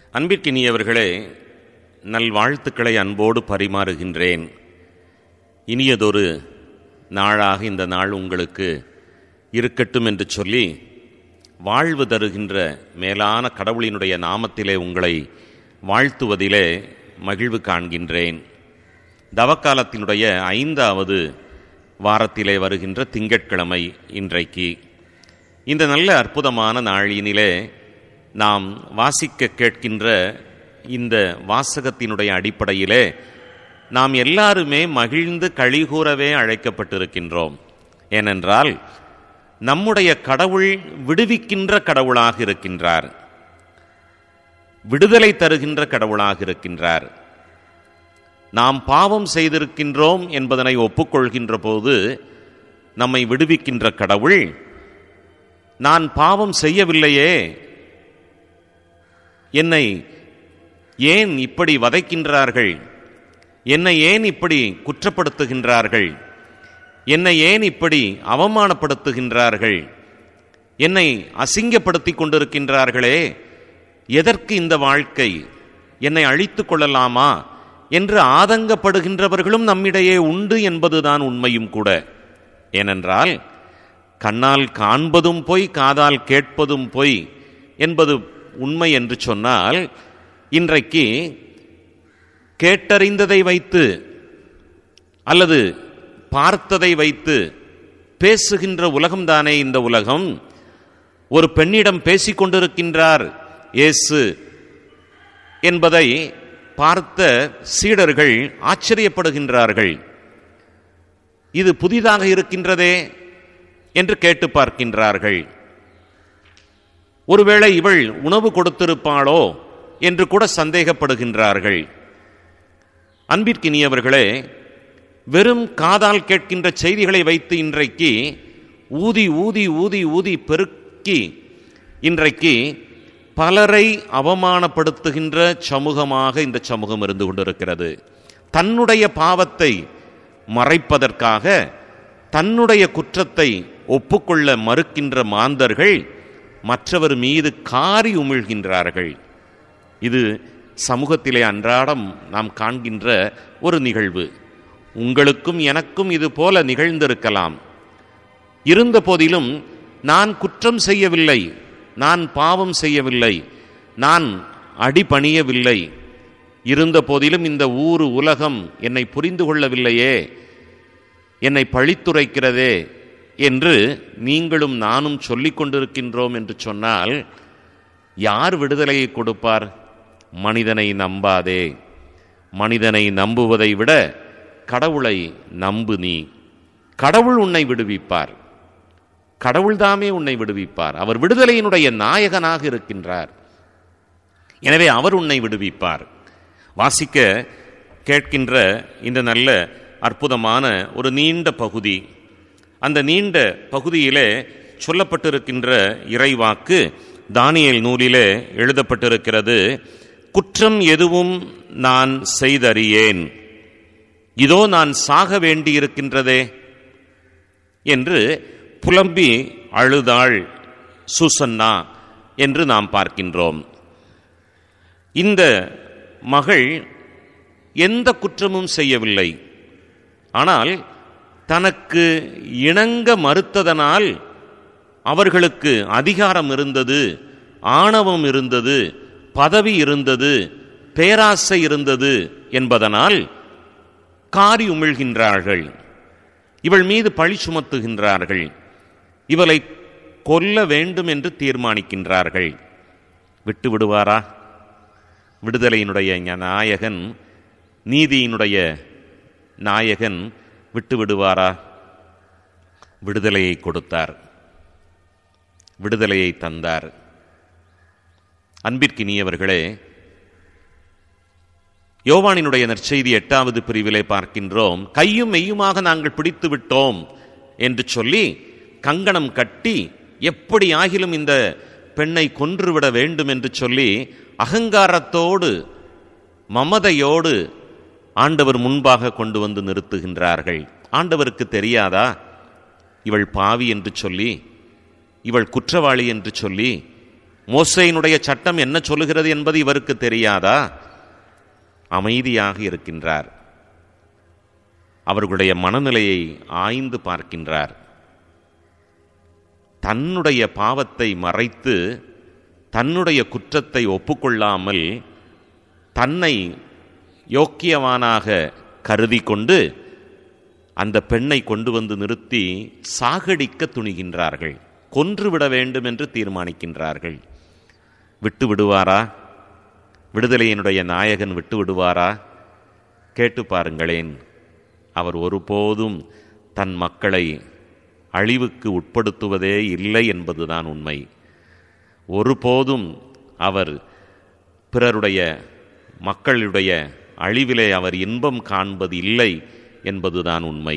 அன்பிற்கினியவர்களே நல்வாழ்த்துக்களை அன்போடு பரிமாறுகின்றேன் இனியதொரு நாளாக இந்த நாள் உங்களுக்கு இருக்கட்டும் என்று சொல்லி வாழ்வு தருகின்ற மேலான கடவுளினுடைய நாமத்திலே உங்களை வாழ்த்துவதிலே மகிழ்வு காண்கின்றேன் தவக்காலத்தினுடைய ஐந்தாவது வாரத்திலே வருகின்ற திங்கட்கிழமை இன்றைக்கு இந்த நல்ல அற்புதமான நாளினிலே நாம் வாசிக்க கேட்கின்ற இந்த வாசகத்தினுடைய அடிப்படையிலே நாம் எல்லாருமே மகிழ்ந்து கழிகூறவே அழைக்கப்பட்டிருக்கின்றோம் ஏனென்றால் நம்முடைய கடவுள் விடுவிக்கின்ற கடவுளாக இருக்கின்றார் விடுதலை தருகின்ற கடவுளாக இருக்கின்றார் நாம் பாவம் செய்திருக்கின்றோம் என்பதனை ஒப்புக்கொள்கின்ற போது நம்மை விடுவிக்கின்ற கடவுள் நான் பாவம் செய்யவில்லையே என்னை ஏன் இப்படி வதைக்கின்றார்கள் என்னை ஏன் இப்படி குற்றப்படுத்துகின்றார்கள் என்னை ஏன் இப்படி அவமானப்படுத்துகின்றார்கள் என்னை அசிங்கப்படுத்தி கொண்டிருக்கின்றார்களே எதற்கு இந்த வாழ்க்கை என்னை அழித்து கொள்ளலாமா என்று ஆதங்கப்படுகின்றவர்களும் நம்மிடையே உண்டு என்பதுதான் உண்மையும் கூட ஏனென்றால் கண்ணால் காண்பதும் பொய் காதால் கேட்பதும் பொய் என்பது உண்மை என்று சொன்னால் இன்றைக்கு கேட்டறிந்ததை வைத்து அல்லது பார்த்ததை வைத்து பேசுகின்ற உலகம்தானே இந்த உலகம் ஒரு பெண்ணிடம் பேசிக் கொண்டிருக்கின்றார் இயேசு என்பதை பார்த்த சீடர்கள் ஆச்சரியப்படுகின்றார்கள் இது புதிதாக இருக்கின்றதே என்று கேட்டு பார்க்கின்றார்கள் ஒருவேளை இவள் உணவு கொடுத்திருப்பாளோ என்று கூட சந்தேகப்படுகின்றார்கள் அன்பிற்கினியவர்களே வெறும் காதால் கேட்கின்ற செய்திகளை வைத்து இன்றைக்கு ஊதி ஊதி ஊதி ஊதி பெருக்கி இன்றைக்கு பலரை அவமானப்படுத்துகின்ற சமூகமாக இந்த சமூகம் இருந்து கொண்டிருக்கிறது தன்னுடைய பாவத்தை மறைப்பதற்காக தன்னுடைய குற்றத்தை ஒப்புக்கொள்ள மறுக்கின்ற மாந்தர்கள் மற்றவர் மீது காரி உமிழ்கின்றார்கள் இது சமூகத்திலே அன்றாடம் நாம் காண்கின்ற ஒரு நிகழ்வு உங்களுக்கும் எனக்கும் இது போல நிகழ்ந்திருக்கலாம் இருந்த போதிலும் நான் குற்றம் செய்யவில்லை நான் பாவம் செய்யவில்லை நான் அடிபணியவில்லை இருந்த போதிலும் இந்த ஊரு உலகம் என்னை புரிந்து கொள்ளவில்லையே என்னை பழித்துரைக்கிறதே என்று நீங்களும் நானும் சொல்லிக் கொண்டிருக்கின்றோம் என்று சொன்னால் யார் விடுதலையை கொடுப்பார் மனிதனை நம்பாதே மனிதனை நம்புவதை விட கடவுளை நம்பு நீ கடவுள் உன்னை விடுவிப்பார் கடவுள்தாமே உன்னை விடுவிப்பார் அவர் விடுதலையினுடைய நாயகனாக இருக்கின்றார் எனவே அவர் உன்னை விடுவிப்பார் வாசிக்க கேட்கின்ற இந்த நல்ல அற்புதமான ஒரு நீண்ட பகுதி அந்த நீண்ட பகுதியிலே சொல்லப்பட்டிருக்கின்ற இறைவாக்கு தானியல் நூலிலே எழுதப்பட்டிருக்கிறது குற்றம் எதுவும் நான் செய்தறியேன் இதோ நான் சாக வேண்டியிருக்கின்றதே என்று புலம்பி அழுதாள் சுசன்னா என்று நாம் பார்க்கின்றோம் இந்த மகள் எந்த குற்றமும் செய்யவில்லை ஆனால் தனக்கு இணங்க மறுத்ததனால் அவர்களுக்கு அதிகாரம் இருந்தது ஆணவம் இருந்தது பதவி இருந்தது பேராசை இருந்தது என்பதனால் காரி உமிழ்கின்றார்கள் இவள் மீது பழி சுமத்துகின்றார்கள் இவளை கொல்ல வேண்டும் என்று தீர்மானிக்கின்றார்கள் விட்டு விடுவாரா விடுதலையினுடைய நாயகன் நீதியினுடைய நாயகன் விட்டு விடுவாரா விடுதலையை கொடுத்தார் விடுதலையை தந்தார் அன்பிற்கினியவர்களே யோவானினுடைய நற்செய்தி எட்டாவது பிரிவிலே பார்க்கின்றோம் கையும் மெய்யுமாக நாங்கள் பிடித்து விட்டோம் என்று சொல்லி கங்கணம் கட்டி எப்படி ஆகிலும் இந்த பெண்ணை கொன்றுவிட வேண்டும் என்று சொல்லி அகங்காரத்தோடு மமதையோடு ஆண்டவர் முன்பாக கொண்டு வந்து நிறுத்துகின்றார்கள் ஆண்டவருக்கு தெரியாதா இவள் பாவி என்று சொல்லி இவள் குற்றவாளி என்று சொல்லி மோசையினுடைய சட்டம் என்ன சொல்லுகிறது என்பது இவருக்கு தெரியாதா அமைதியாக இருக்கின்றார் அவர்களுடைய மனநிலையை ஆய்ந்து பார்க்கின்றார் தன்னுடைய பாவத்தை மறைத்து தன்னுடைய குற்றத்தை ஒப்புக்கொள்ளாமல் தன்னை யோக்கியவானாக கருதி கொண்டு அந்த பெண்ணை கொண்டு வந்து நிறுத்தி சாகடிக்க துணிகின்றார்கள் கொன்றுவிட வேண்டும் என்று தீர்மானிக்கின்றார்கள் விட்டு விடுவாரா விடுதலையினுடைய நாயகன் விட்டு விடுவாரா கேட்டு பாருங்களேன் அவர் ஒருபோதும் தன் மக்களை அழிவுக்கு உட்படுத்துவதே இல்லை என்பதுதான் உண்மை ஒருபோதும் அவர் பிறருடைய மக்களுடைய அழிவிலே அவர் இன்பம் காண்பது இல்லை என்பதுதான் உண்மை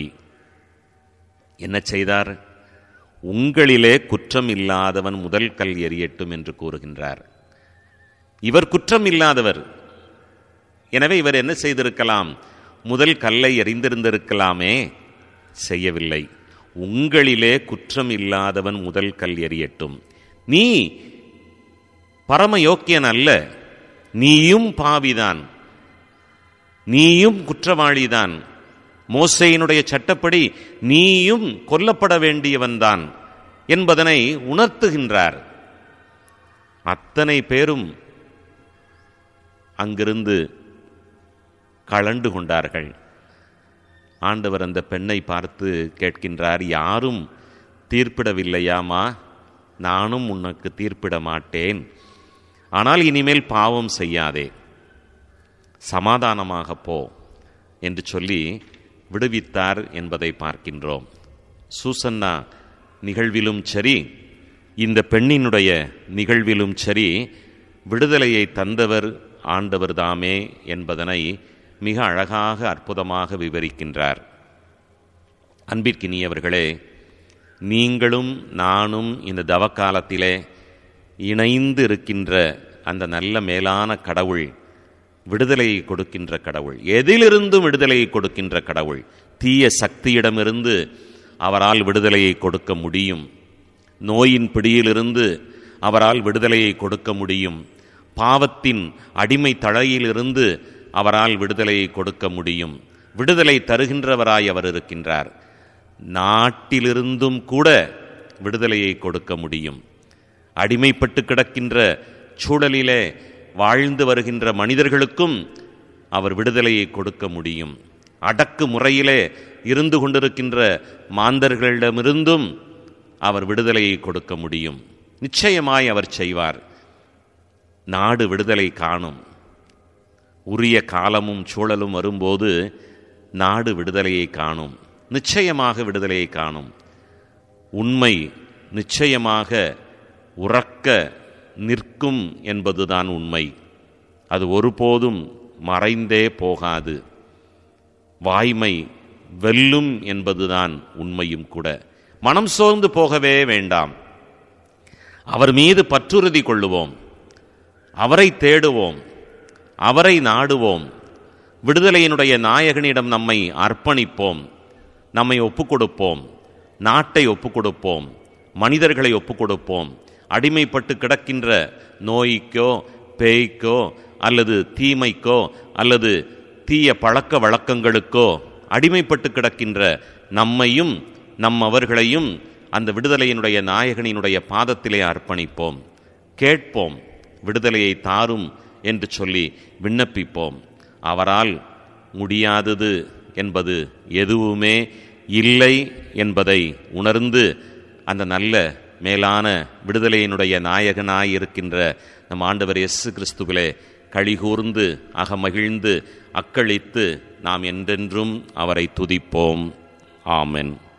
என்ன செய்தார் உங்களிலே குற்றம் இல்லாதவன் முதல் கல் எறியட்டும் என்று கூறுகின்றார் இவர் குற்றம் இல்லாதவர் எனவே இவர் என்ன செய்திருக்கலாம் முதல் கல்லை எறிந்திருந்திருக்கலாமே செய்யவில்லை உங்களிலே குற்றம் இல்லாதவன் முதல் கல் எறியட்டும் நீ பரம யோக்கியன் அல்ல நீயும் பாவிதான் நீயும் குற்றவாளிதான் மோசையினுடைய சட்டப்படி நீயும் கொல்லப்பட வேண்டியவன்தான் என்பதனை உணர்த்துகின்றார் அத்தனை பேரும் அங்கிருந்து கலண்டு கொண்டார்கள் ஆண்டவர் அந்த பெண்ணை பார்த்து கேட்கின்றார் யாரும் தீர்ப்பிடவில்லையாமா நானும் உனக்கு தீர்ப்பிட மாட்டேன் ஆனால் இனிமேல் பாவம் செய்யாதே சமாதானமாக போ என்று சொல்லி விடுவித்தார் என்பதை பார்க்கின்றோம் சூசன்னா நிகழ்விலும் சரி இந்த பெண்ணினுடைய நிகழ்விலும் சரி விடுதலையை தந்தவர் ஆண்டவர் தாமே என்பதனை மிக அழகாக அற்புதமாக விவரிக்கின்றார் அன்பிற்கினியவர்களே நீங்களும் நானும் இந்த தவக்காலத்திலே இணைந்து இருக்கின்ற அந்த நல்ல மேலான கடவுள் விடுதலையை கொடுக்கின்ற கடவுள் எதிலிருந்தும் விடுதலையை கொடுக்கின்ற கடவுள் தீய சக்தியிடமிருந்து அவரால் விடுதலையை கொடுக்க முடியும் நோயின் பிடியிலிருந்து அவரால் விடுதலையை கொடுக்க முடியும் பாவத்தின் அடிமை தழையிலிருந்து அவரால் விடுதலையை கொடுக்க முடியும் விடுதலை தருகின்றவராய் அவர் இருக்கின்றார் நாட்டிலிருந்தும் கூட விடுதலையை கொடுக்க முடியும் அடிமைப்பட்டு கிடக்கின்ற சூழலிலே வாழ்ந்து வருகின்ற மனிதர்களுக்கும் அவர் விடுதலையை கொடுக்க முடியும் அடக்கு முறையிலே இருந்து கொண்டிருக்கின்ற மாந்தர்களிடமிருந்தும் அவர் விடுதலையை கொடுக்க முடியும் நிச்சயமாய் அவர் செய்வார் நாடு விடுதலை காணும் உரிய காலமும் சூழலும் வரும்போது நாடு விடுதலையை காணும் நிச்சயமாக விடுதலையை காணும் உண்மை நிச்சயமாக உறக்க நிற்கும் என்பதுதான் உண்மை அது ஒருபோதும் மறைந்தே போகாது வாய்மை வெல்லும் என்பதுதான் உண்மையும் கூட மனம் சோர்ந்து போகவே வேண்டாம் அவர் மீது பற்றுறுதி கொள்ளுவோம் அவரை தேடுவோம் அவரை நாடுவோம் விடுதலையினுடைய நாயகனிடம் நம்மை அர்ப்பணிப்போம் நம்மை ஒப்புக்கொடுப்போம் நாட்டை ஒப்புக்கொடுப்போம் மனிதர்களை ஒப்புக்கொடுப்போம் அடிமைப்பட்டு கிடக்கின்ற நோய்க்கோ பேய்க்கோ அல்லது தீமைக்கோ அல்லது தீய பழக்க வழக்கங்களுக்கோ அடிமைப்பட்டு கிடக்கின்ற நம்மையும் நம்மவர்களையும் அந்த விடுதலையினுடைய நாயகனினுடைய பாதத்திலே அர்ப்பணிப்போம் கேட்போம் விடுதலையை தாரும் என்று சொல்லி விண்ணப்பிப்போம் அவரால் முடியாதது என்பது எதுவுமே இல்லை என்பதை உணர்ந்து அந்த நல்ல மேலான விடுதலையினுடைய நாயகனாய் இருக்கின்ற நம் ஆண்டவர் இயேசு கிறிஸ்துவிலே கழிகூர்ந்து அகமகிழ்ந்து அக்களித்து நாம் என்றென்றும் அவரை துதிப்போம் ஆமென்